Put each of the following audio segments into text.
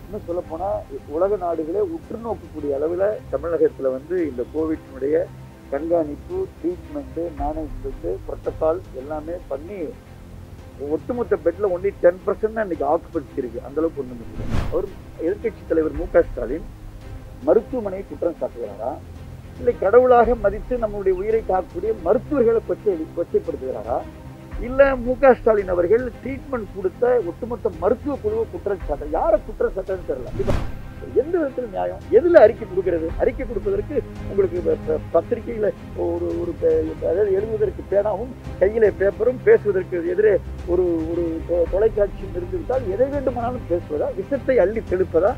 இன்னும் சொல்ல போனா உலக நாடுகளே உற்று நோக்கக்கூடிய அளவில் தமிழகத்துல வந்து இந்த கோவிட்னுடைய கண்காணிப்பு ட்ரீட்மெண்ட்டு மேனேஜ்மெண்ட்டு புரோட்டோகால் எல்லாமே பண்ணி ஒட்டுமொத்த பெட்ல ஒன்லி டென் பர்சன்ட் இன்னைக்கு ஆக்குபன்சி இருக்கு அந்த அளவுக்கு கொண்டு வந்துருக்காரு அவர் எதிர்க்கட்சி தலைவர் மு க ஸ்டாலின் மருத்துவமனையை குற்றம் சாட்டுகிறாரா இல்லை கடவுளாக மதித்து நம்முடைய உயிரை காக்கக்கூடிய மருத்துவர்களை கொச்சை கொச்சைப்படுத்துகிறாரா இல்ல மு க ஸ்டாலின் அவர்கள் ட்ரீட்மெண்ட் கொடுத்த ஒட்டுமொத்த மருத்துவ குழுவை குற்றம் சாட்ட யாரை குற்றம் சாட்டன்னு தெரியல இப்ப எந்த விதத்துல நியாயம் எதுல அறிக்கை கொடுக்கிறது அறிக்கை கொடுப்பதற்கு உங்களுக்கு ப- ப- பத்திரிகையில ஒரு ஒரு பே- அதாவது எழுதுவதற்கு பேனாவும் கையில பேப்பரும் பேசுவதற்கு எதிரே ஒரு ஒரு தொ- தொலைக்காட்சியும் இருந்துவிட்டால் எதை வேண்டுமானாலும் பேசுவதா விஷத்தை அள்ளி தெளிப்பதா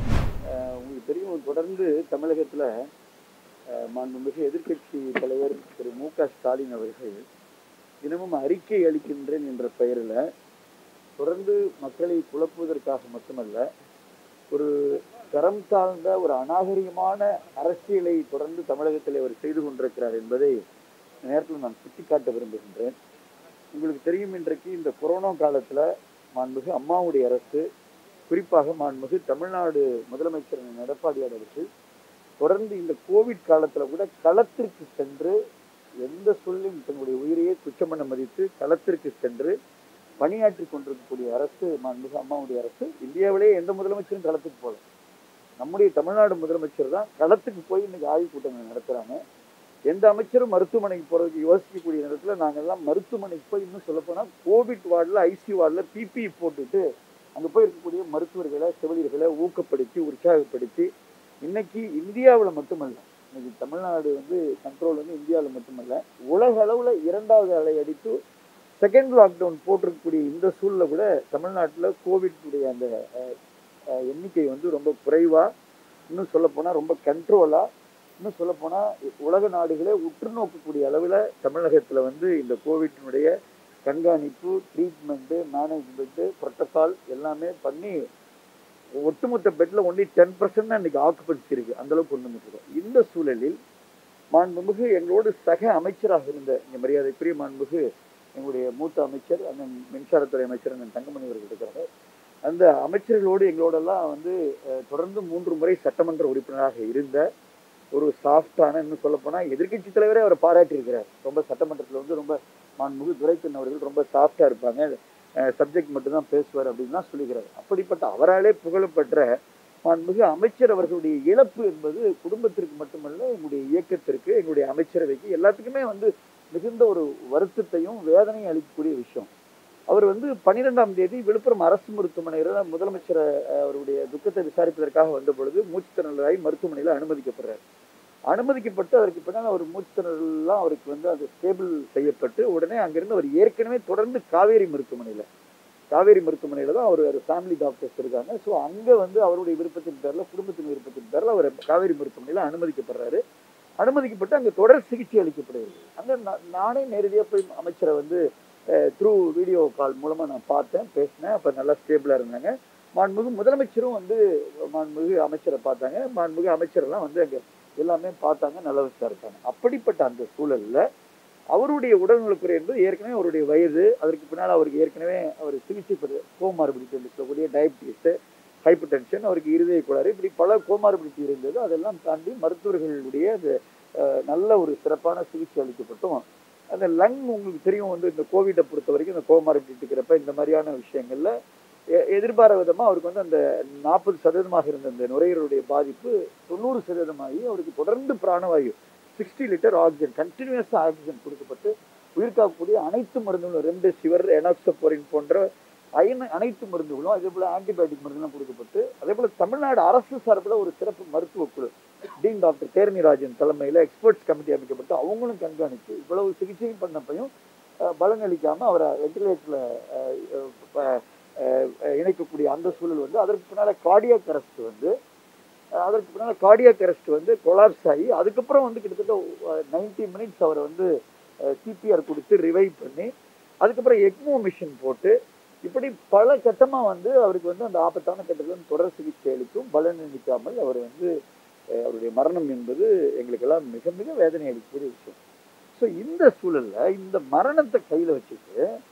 அஹ் உங்களுக்கு தெரியும் தொடர்ந்து தமிழகத்துல அஹ், மாண்புமிகு எதிர்க்கட்சி தலைவர் திரு மு க ஸ்டாலின் அவர்கள் தினமும் அறிக்கை அளிக்கின்றேன் என்ற பெயரில் தொடர்ந்து மக்களை குழப்புவதற்காக மட்டுமல்ல ஒரு தரம் தாழ்ந்த ஒரு அநாகரிகமான அரசியலை தொடர்ந்து தமிழகத்தில் அவர் செய்து கொண்டிருக்கிறார் என்பதை இந்த நேரத்தில் நான் சுட்டிக்காட்ட விரும்புகின்றேன் உங்களுக்கு தெரியும் இன்றைக்கு இந்த கொரோனா காலத்தில் மாண்புமிகு அம்மாவுடைய அரசு குறிப்பாக மாண்புமிகு தமிழ்நாடு முதலமைச்சர் அண்ணன் எடப்பாடியார் அவர்கள் தொடர்ந்து இந்த கோவிட் காலத்தில் கூட களத்திற்கு சென்று எந்த சொல்லும் தன்னுடைய உயிரையே துச்சமென மதித்து களத்திற்கு சென்று பணியாற்றி கொண்டிருக்கக்கூடிய அரசு மாண்புமிகு அம்மாவுடைய அரசு இந்தியாவிலேயே எந்த முதலமைச்சரும் களத்துக்கு போகல நம்முடைய தமிழ்நாடு முதலமைச்சர் தான் களத்துக்கு போய் இன்னைக்கு ஆய்வுக் கூட்டங்கள் நடத்துறாங்க எந்த அமைச்சரும் மருத்துவமனைக்கு போறதுக்கு யோசிக்கக்கூடிய நேரத்தில் நாங்கெல்லாம் மருத்துவமனைக்கு போய் இன்னும் சொல்ல போனா கோவிட் வார்டில் ஐசியூ வார்டில் பிபி போட்டுட்டு அங்கே போய் இருக்கக்கூடிய மருத்துவர்களை செவிலியர்களை ஊக்கப்படுத்தி உற்சாகப்படுத்தி இன்னைக்கு இந்தியாவில் மட்டுமல்ல இன்னைக்கு தமிழ்நாடு வந்து கண்ட்ரோல் வந்து இந்தியாவில் மட்டுமல்ல உலக அளவில் இரண்டாவது அலை அடித்து செகண்ட் லாக்டவுன் போட்டிருக்கக்கூடிய இந்த சூழல்ல கூட தமிழ்நாட்டில் கோவிட்டுடைய அந்த அஹ், அஹ், எண்ணிக்கை வந்து ரொம்ப குறைவா இன்னும் சொல்ல போனா ரொம்ப கண்ட்ரோலா இன்னும் சொல்ல போனா உலக நாடுகளே உற்று நோக்கக்கூடிய அளவில் தமிழகத்துல வந்து இந்த கோவிட்டினுடைய கண்காணிப்பு ட்ரீட்மெண்ட்டு மேனேஜ்மெண்ட்டு புரோட்டோகால் எல்லாமே பண்ணி ஒட்டுமொத்த பெட்ல ஒன்லி டென் பர்சன்ட் தான் இன்னைக்கு ஆக்குபன்சி இருக்கு அந்த அளவுக்கு கொண்டு வந்துருக்கோம் இந்த சூழலில் மாண்புமிகு எங்களோடு சக அமைச்சராக இருந்த இங்க மரியாதைக்குரிய மாண்புமிகு எங்களுடைய மூத்த அமைச்சர் அண்ணன் மின்சாரத்துறை அமைச்சர் அண்ணன் தங்கமணி அவர்கள் இருக்கிறாங்க அந்த அமைச்சர்களோடு எங்களோடெல்லாம் வந்து அஹ், தொடர்ந்து மூன்று முறை சட்டமன்ற உறுப்பினராக இருந்த ஒரு சாஃப்டான இன்னும் சொல்ல போனா எதிர்க்கட்சி தலைவரே அவரை பாராட்டி இருக்கிறார் ரொம்ப சட்டமன்றத்தில் வந்து ரொம்ப மாண்புமிகு துரைக்கண் அவர்கள் ரொம்ப சாஃப்டா இருப்பாங்க சப்ஜெக்ட் மட்டும்தான் பேசுவார் அப்படின்லாம் சொல்லுகிறார் அப்படிப்பட்ட அவராலே புகழப்பெற்ற மாண்புமிகு அமைச்சர் அவர்களுடைய இழப்பு என்பது குடும்பத்திற்கு மட்டுமல்ல எங்களுடைய இயக்கத்திற்கு எங்களுடைய அமைச்சரவைக்கு எல்லாத்துக்குமே வந்து மிகுந்த ஒரு வருத்தத்தையும் வேதனையும் அளிக்கக்கூடிய விஷயம் அவர் வந்து பன்னிரெண்டாம் தேதி விழுப்புரம் அரசு மருத்துவமனையில் முதலமைச்சர் அஹ், அவருடைய துக்கத்தை விசாரிப்பதற்காக வந்த பொழுது மூச்சுத்திணறலாகி மருத்துவமனையில் அனுமதிக்கப்படுறார் அனுமதிக்கப்பட்டு அதற்கு பின்னால் அவர் மூச்சுத்திணறலாம் அவருக்கு வந்து அது ஸ்டேபிள் செய்யப்பட்டு உடனே அங்கிருந்து அவர் ஏற்கனவே தொடர்ந்து காவேரி மருத்துவமனையில் காவேரி மருத்துவமனையில் தான் அவர் ஃபேமிலி டாக்டர்ஸ் இருக்காங்க ஸோ அங்கே வந்து அவருடைய விருப்பத்தின் பேரில் குடும்பத்தின் விருப்பத்தின் பேரில் அவர் காவேரி மருத்துவமனையில் அனுமதிக்கப்படுறாரு அனுமதிக்கப்பட்டு அங்கே தொடர் சிகிச்சை அளிக்கப்படுகிறது அங்கே நா- நானே நேரடியாக போய் அமைச்சரை வந்து த்ரூ வீடியோ கால் மூலமாக நான் பார்த்தேன் பேசினேன் அப்போ நல்லா ஸ்டேபிளாக இருந்தாங்க மாண்புமிகு முதலமைச்சரும் வந்து மாண்புமிகு அமைச்சரை பார்த்தாங்க மாண்புமிகு அமைச்சரெல்லாம் வந்து அங்கே எல்லாமே பார்த்தாங்க நல்லா விசாரித்தாங்க அப்படிப்பட்ட அந்த சூழல்ல அவருடைய உடல்நலக்குறை என்பது ஏற்கனவே அவருடைய வயது அதற்கு பின்னால் அவருக்கு ஏற்கனவே அவர் சிகிச்சை பெறு கோமார்பிலிட்டி என்று சொல்லக்கூடிய டயபிட்டிஸ் ஹைப்பர் டென்ஷன் அவருக்கு இருதய கோளாறு இப்படி பல கோமார்பிலிட்டி இருந்தது அதெல்லாம் தாண்டி மருத்துவர்களுடைய அந்த அஹ், நல்ல ஒரு சிறப்பான சிகிச்சை அளிக்கப்பட்டும் அந்த லங் உங்களுக்கு தெரியும் வந்து இந்த கோவிட்டை பொறுத்த வரைக்கும் இந்த கோமார்பிலிட்டி இருக்கிறப்ப இந்த மாதிரியான விஷயங்கள்ல எ- எதிர்பாராத விதமா அவருக்கு வந்து அந்த நாற்பது சதவீதமாக இருந்த அந்த நுரையீரலுடைய பாதிப்பு தொண்ணூறு சதவீதமாகி அவருக்கு தொடர்ந்து பிராணவாயு சிக்ஸ்டி லிட்டர் ஆக்சிஜன் கண்டினியூஸாக ஆக்சிஜன் கொடுக்கப்பட்டு உயிர் காக்கக்கூடிய அனைத்து மருந்துகளும் ரெம்டெசிவிர் எனாக்சபோரின் போன்ற அயன அனைத்து மருந்துகளும் அதே போல ஆன்டிபயோட்டிக் மருந்துலாம் கொடுக்கப்பட்டு அதே போல தமிழ்நாடு அரசு சார்பில் ஒரு சிறப்பு மருத்துவ குழு டீன் டாக்டர் தேர்னிராஜன் தலைமையில் எக்ஸ்பர்ட்ஸ் கமிட்டி அமைக்கப்பட்டு அவங்களும் கண்காணித்து இவ்வளவு சிகிச்சையும் பண்ணப்பையும் அஹ், பலன் அளிக்காம அவரை வெண்டிலேட்டரில் இணைக்கக்கூடிய அந்த சூழல் வந்து அதற்கு பின்னால கார்டியாக் அரெஸ்ட் வந்து அஹ், அதற்கு பின்னால கார்டியாக் அரெஸ்ட் வந்து கொலாப்ஸ் ஆகி அதுக்கப்புறம் வந்து கிட்டத்தட்ட நைன்டி மினிட்ஸ் அவரை வந்து சிபிஆர் கொடுத்து ரிவைவ் பண்ணி அதுக்கப்புறம் எக்மோ மிஷின் போட்டு இப்படி பல கட்டமா வந்து அவருக்கு வந்து அந்த ஆபத்தான கட்டத்தில் தொடர் சிகிச்சை அளித்தும் பலன் அளிக்காமல் அவர் வந்து அஹ், அவருடைய மரணம் என்பது எங்களுக்கெல்லாம் மிக மிக வேதனை அளிக்கக்கூடிய விஷயம் ஸோ இந்த சூழல்ல இந்த மரணத்தை கையில வச்சுட்டு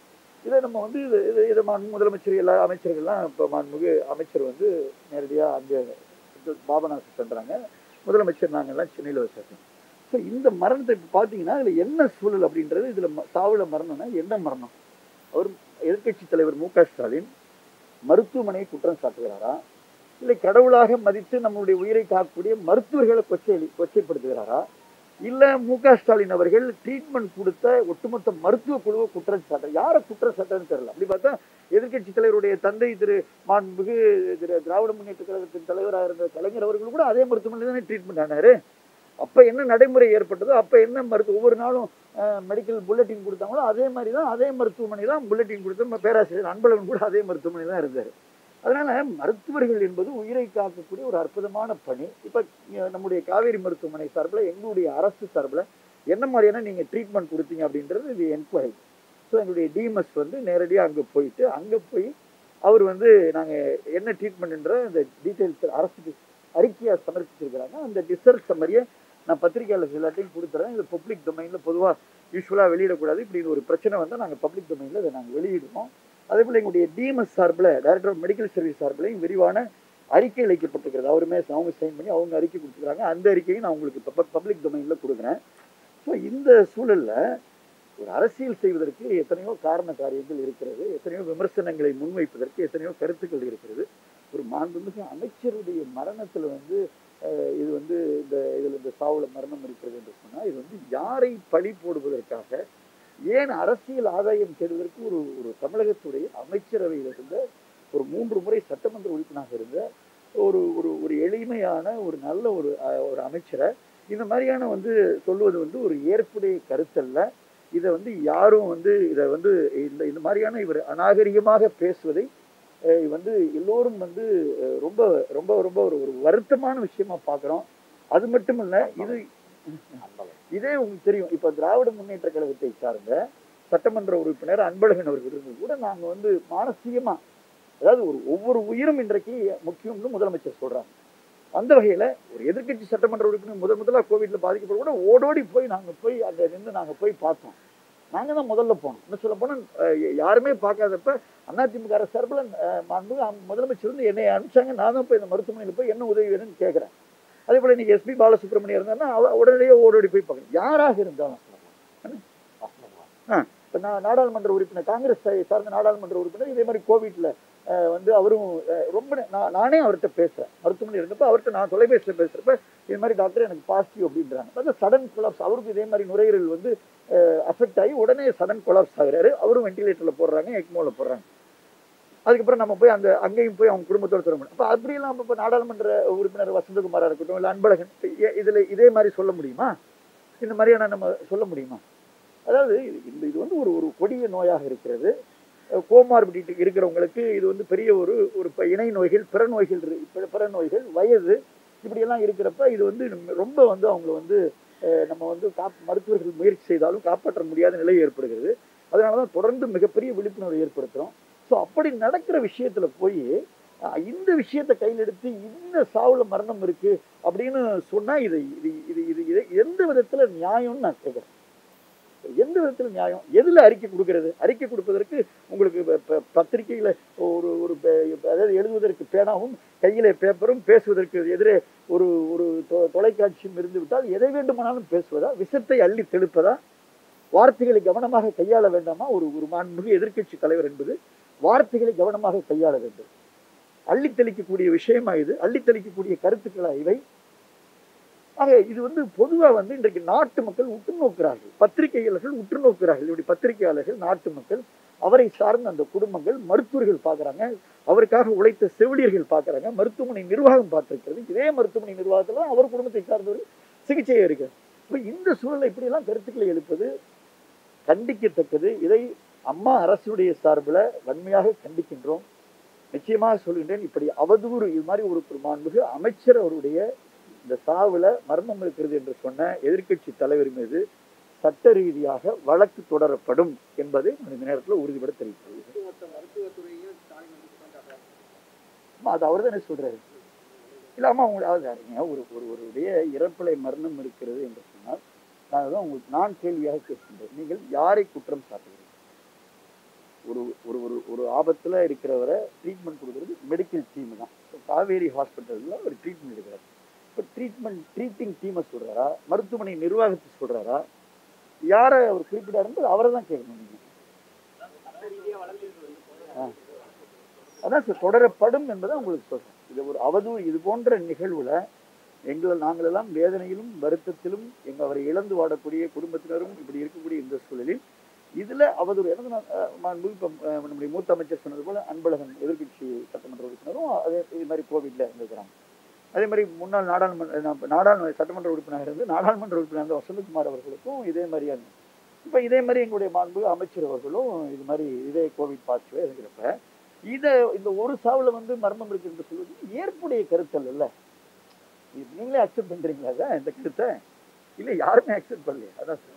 இதை நம்ம வந்து இது இது இதை மாண்பு முதலமைச்சர் எல்லா அமைச்சர்கள்லாம் இப்போ மாண்புமிகு அமைச்சர் வந்து நேரடியாக அங்கே பாபநாசம் சென்றாங்க முதலமைச்சர் நாங்கள்லாம் சென்னையில் வச்சிருக்கோம் ஸோ இந்த மரணத்தை இப்போ பார்த்தீங்கன்னா இதில் என்ன சூழல் அப்படின்றது இதில் சாவுல மரணம்னா என்ன மரணம் அவர் எதிர்க்கட்சி தலைவர் மு க ஸ்டாலின் மருத்துவமனையை குற்றம் சாட்டுகிறாரா இல்லை கடவுளாக மதித்து நம்மளுடைய உயிரை காக்கக்கூடிய மருத்துவர்களை கொச்சை கொச்சைப்படுத்துகிறாரா இல்ல மு க ஸ்டாலின் அவர்கள் ட்ரீட்மெண்ட் கொடுத்த ஒட்டுமொத்த மருத்துவ குழுவை குற்றம் சாட்ட யாரை குற்றம் சாட்டன்னு தெரியல அப்படி பார்த்தா எதிர்க்கட்சி தலைவருடைய தந்தை திரு மாண்புமிகு திரு திராவிட முன்னேற்ற கழகத்தின் தலைவராக இருந்த கலைஞர் அவர்கள் கூட அதே மருத்துவமனையில் தானே ட்ரீட்மெண்ட் ஆனாரு அப்ப என்ன நடைமுறை ஏற்பட்டதோ அப்ப என்ன மருத்துவ ஒவ்வொரு நாளும் மெடிக்கல் புல்லட்டின் கொடுத்தாங்களோ அதே மாதிரி தான் அதே மருத்துவமனை தான் புல்லட்டின் கொடுத்த பேராசிரியர் அன்பழகன் கூட அதே மருத்துவமனை தான் இருந்தார் அதனால மருத்துவர்கள் என்பது உயிரை காக்கக்கூடிய ஒரு அற்புதமான பணி இப்ப இங்க நம்முடைய காவேரி மருத்துவமனை சார்பில் எங்களுடைய அரசு சார்பில் என்ன மாதிரியான நீங்க ட்ரீட்மெண்ட் கொடுத்தீங்க அப்படின்றது இது என்கொயரி ஸோ எங்களுடைய டிஎம்எஸ் வந்து நேரடியாக அங்கே போயிட்டு அங்கே போய் அவர் வந்து நாங்கள் என்ன ட்ரீட்மெண்ட்ன்ற அந்த டீட்டெயில்ஸ் அரசுக்கு அறிக்கையாக சமர்ப்பிச்சிருக்கிறாங்க அந்த டிசர்ட் சம்மரியை நான் பத்திரிகையாளர் எல்லாத்தையும் கொடுத்துறேன் இது பப்ளிக் டொமைனில் பொதுவாக யூஸ்வலாக வெளியிடக்கூடாது இப்படின்னு ஒரு பிரச்சனை வந்தால் நாங்கள் பப்ளிக் டொமைனில் இதை நாங்கள் வெளியிடுவோம் அதே போல் எங்களுடைய டிஎம்எஸ் சார்பில் டைரக்டர் ஆஃப் மெடிக்கல் சர்வீஸ் சார்பிலையும் விரிவான அறிக்கை அளிக்கப்பட்டிருக்கிறது அவருமே அவங்க சைன் பண்ணி அவங்க அறிக்கை கொடுத்துருக்காங்க அந்த அறிக்கையும் நான் உங்களுக்கு பப்ளிக் டொமைனில் கொடுக்குறேன் ஸோ இந்த சூழலில் ஒரு அரசியல் செய்வதற்கு எத்தனையோ காரண காரியங்கள் இருக்கிறது எத்தனையோ விமர்சனங்களை முன்வைப்பதற்கு எத்தனையோ கருத்துக்கள் இருக்கிறது ஒரு மாண்புமிகு அமைச்சருடைய மரணத்தில் வந்து அஹ், இது வந்து இந்த இதில் இந்த சாவுல மரணம் இருக்கிறது என்று சொன்னால் இது வந்து யாரை பழி போடுவதற்காக ஏன் அரசியல் ஆதாயம் தேடுவதற்கு ஒரு ஒரு தமிழகத்துடைய அமைச்சரவையில் இருந்த ஒரு மூன்று முறை சட்டமன்ற உறுப்பினராக இருந்த ஒரு ஒரு ஒரு எளிமையான ஒரு நல்ல ஒரு அஹ், ஒரு அமைச்சரை இந்த மாதிரியான வந்து சொல்வது வந்து ஒரு ஏற்புடைய கருத்தல்ல இதை வந்து யாரும் வந்து இதை வந்து இந்த இந்த மாதிரியான இவர் அநாகரிகமாக பேசுவதை அஹ், வந்து எல்லோரும் வந்து அஹ், ரொம்ப ரொம்ப ரொம்ப ஒரு ஒரு வருத்தமான விஷயமா பார்க்குறோம் அது மட்டும் இல்ல இது இதே உங்களுக்கு தெரியும் இப்ப திராவிட முன்னேற்ற கழகத்தை சார்ந்த சட்டமன்ற உறுப்பினர் அன்பழகன் அவர்கள் இருந்து கூட நாங்க வந்து மானசீகமா அதாவது ஒரு ஒவ்வொரு உயிரும் இன்றைக்கு முக்கியம்னு முதலமைச்சர் சொல்றாங்க அந்த வகையில ஒரு எதிர்க்கட்சி சட்டமன்ற உறுப்பினர் முதல் முதலா கோவிட்ல பாதிக்கப்பட கூட ஓடோடி போய் நாங்க போய் அங்க நின்று நாங்க போய் பார்த்தோம் நாங்க தான் முதல்ல போனோம் இன்னும் சொல்ல போனா அஹ், யாருமே பார்க்காதப்ப அதிமுக அரசு சார்பில் அஹ், மாண்புமிகு அம்- முதலமைச்சர் வந்து என்னை அனுப்பிச்சாங்க நான் தான் போய் இந்த மருத்துவமனையில் போய் என்ன உதவி வேணும்னு கேட்குறேன் அதே போல இன்னைக்கு எஸ்பி பாலசுப்ரமணியம் இருந்தாருன்னா அவ உடனடியே ஓடோடி போய் பார்க்கணும் யாராக இருந்தாலும் இப்போ நான் நாடாளுமன்ற உறுப்பினர் காங்கிரஸ் சா- சார்ந்த நாடாளுமன்ற உறுப்பினர் இதே மாதிரி கோவிட்ல அஹ், வந்து அவரும் அஹ், ரொம்ப நே- நான் நானே அவர்கிட்ட பேசுறேன் மருத்துவமனை இருந்தப்ப அவர்கிட்ட நான் தொலைபேசியில் பேசுறப்ப இது மாதிரி டாக்டர் எனக்கு பாசிட்டிவ் அப்படின்றாங்க அது சடன் கொலாப்ஸ் அவருக்கு இதே மாதிரி நுரையீரல் வந்து அஃபெக்ட் ஆகி உடனே சடன் கொலாப்ஸ் ஆகுறாரு அவரும் வென்டிலேட்டர்ல போடுறாங்க எக்மோல போடுறாங்க அதுக்கப்புறம் நம்ம போய் அந்த அங்கேயும் போய் அவங்க குடும்பத்தோட தர முடியும் அப்போ அப்படியெல்லாம் இப்போ நாடாளுமன்ற உறுப்பினர் வசந்தகுமாரா இருக்கட்டும் இல்லை அன்பழகன் இ- இதுல இதே மாதிரி சொல்ல முடியுமா இந்த மாதிரியான நம்ம சொல்ல முடியுமா அதாவது இது- இந்த இது வந்து ஒரு ஒரு கொடிய நோயாக இருக்கிறது கோமார்பிடிட்டி இருக்கிறவங்களுக்கு இது வந்து பெரிய ஒரு ஒரு ப- இணை நோய்கள் பிற நோய்கள் இரு- பிற- பிற நோய்கள் வயது இப்படியெல்லாம் இருக்கிறப்ப இது வந்து நம்ம ரொம்ப வந்து அவங்கள வந்து அஹ், நம்ம வந்து காப் மருத்துவர்கள் முயற்சி செய்தாலும் காப்பாற்ற முடியாத நிலை ஏற்படுகிறது அதனால தான் தொடர்ந்து மிகப்பெரிய விழிப்புணர்வு ஏற்படுத்துகிறோம் ஸோ அப்படி நடக்கிற விஷயத்துல போய் அஹ், இந்த விஷயத்தை கையில் எடுத்து இந்த சாவுல மரணம் இருக்கு அப்படின்னு சொன்னா இது இது இது இது இது எந்த விதத்துல நியாயம்னு நான் கேட்குறேன் எந்த விதத்துல நியாயம் எதுல அறிக்கை கொடுக்கிறது அறிக்கை கொடுப்பதற்கு உங்களுக்கு ப- ப- பத்திரிக்கையில ஒரு ஒரு ப- அதாவது எழுதுவதற்கு பேனாவும் கையில பேப்பரும் பேசுவதற்கு எதிரே ஒரு ஒரு தொ- தொலைக்காட்சியும் இருந்து விட்டால் எதை வேண்டுமானாலும் பேசுவதா விஷத்தை அள்ளி தெளிப்பதா வார்த்தைகளை கவனமாக கையாள வேண்டாமா ஒரு ஒரு மாண்புமிகு எதிர்க்கட்சி தலைவர் என்பது வார்த்தைகளை கவனமாக கையாள வேண்டும் அள்ளி தெளிக்கக்கூடிய விஷயமா இது அள்ளி தெளிக்கக்கூடிய கருத்துக்களா இவை ஆக இது வந்து பொதுவா வந்து இன்றைக்கு நாட்டு மக்கள் உற்று நோக்கிறார்கள் பத்திரிகையாளர்கள் உற்று நோக்கிறார்கள் இப்படி பத்திரிகையாளர்கள் நாட்டு மக்கள் அவரை சார்ந்த அந்த குடும்பங்கள் மருத்துவர்கள் பார்க்கறாங்க அவருக்காக உழைத்த செவிலியர்கள் பார்க்கறாங்க மருத்துவமனை நிர்வாகம் பார்த்திருக்கிறது இதே மருத்துவமனை நிர்வாகத்துல தான் அவர் குடும்பத்தை சார்ந்தவர் சிகிச்சை இருக்கு இப்ப இந்த சூழலை இப்படியெல்லாம் கருத்துக்களை எழுப்பது கண்டிக்கத்தக்கது இதை அம்மா அரசுடைய சார்பில் வன்மையாக கண்டிக்கின்றோம் நிச்சயமாக சொல்கின்றேன் இப்படி அவதூறு இது மாதிரி ஒரு ஒரு மாண்புகு அமைச்சர் அவருடைய இந்த சாவுல மர்மம் இருக்கிறது என்று சொன்ன எதிர்க்கட்சி தலைவர் மீது சட்ட ரீதியாக வழக்கு தொடரப்படும் என்பதை நான் இந்த நேரத்தில் உறுதிபட தெரிவிக்கிறேன் ஒட்டுமொத்த மருத்துவத்துறையும் ஸ்டாலின் வந்து குற்றம் சாட்டுறாரு. ஆமா, அது அவர் தானே சொல்றாரு இல்ல ஆமா உங்க அதாவது பாருங்க, ஒரு ஒரு ஒருவருடைய இறப்பிலை மரணம் இருக்கிறது என்று சொன்னால் நான் தான் உங்களுக்கு நான் கேள்வியாக கேட்கின்றேன் நீங்கள் யாரை குற்றம் சாட்டுகிறீர்கள் ஒரு ஒரு ஒரு ஒரு ஆபத்துல இருக்கிறவரை ட்ரீட்மெண்ட் கொடுக்கறது மெடிக்கல் டீம் தான் இப்போ காவேரி ஹாஸ்பிட்டல்ல ஒரு ட்ரீட்மெண்ட் எடுக்கிறார் இப்போ ட்ரீட்மெண்ட் ட்ரீட்டிங் டீமை சொல்றாரா மருத்துவமனை நிர்வாகத்தை சொல்றாரா யாரை அவர் குறிப்பிடாருன்றது அவரை தான் கேட்கணும் நீங்க ஆ. அதான் சார் தொடரப்படும் என்பதை உங்களுக்கு சொல்றேன் இது ஒரு அவதூறு இது போன்ற நிகழ்வுல எங்களை நாங்களெல்லாம் வேதனையிலும் வருத்தத்திலும் எங்க அவரை இழந்து வாடக்கூடிய குடும்பத்தினரும் இப்படி இருக்கக்கூடிய இந்த சூழலில் இதுல அவதூறு எனக்கு நான், அஹ், மாண்பு இப்ப அஹ், நம்முடைய மூத்த அமைச்சர் சொன்னது போல அன்பழகன் எதிர்க்கட்சி சட்டமன்ற உறுப்பினரும் அதே இது மாதிரி கோவிட்ல இருந்திருக்கிறாங்க அதே மாதிரி முன்னாள் நாடாளுமன்ற நான் நாடாளுமன்ற சட்டமன்ற உறுப்பினராக இருந்து நாடாளுமன்ற உறுப்பினர் இருந்த வசந்தகுமார் அவர்களுக்கும் இதே மாதிரியான இப்ப இதே மாதிரி எங்களுடைய மாண்பு அமைச்சர் அவர்களும் இது மாதிரி இதே கோவிட் பாசிட்டிவா இருக்கிறப்ப இதை இந்த ஒரு சாவுல வந்து மர்மம் இருக்கு என்று சொல்வது ஏற்புடைய கருத்தல் இல்ல இது நீங்களே அக்செப்ட் பண்றீங்களா இதை, இந்த கருத்தை இல்ல யாருமே அக்செப்ட் பண்ணலையே அதான் சார்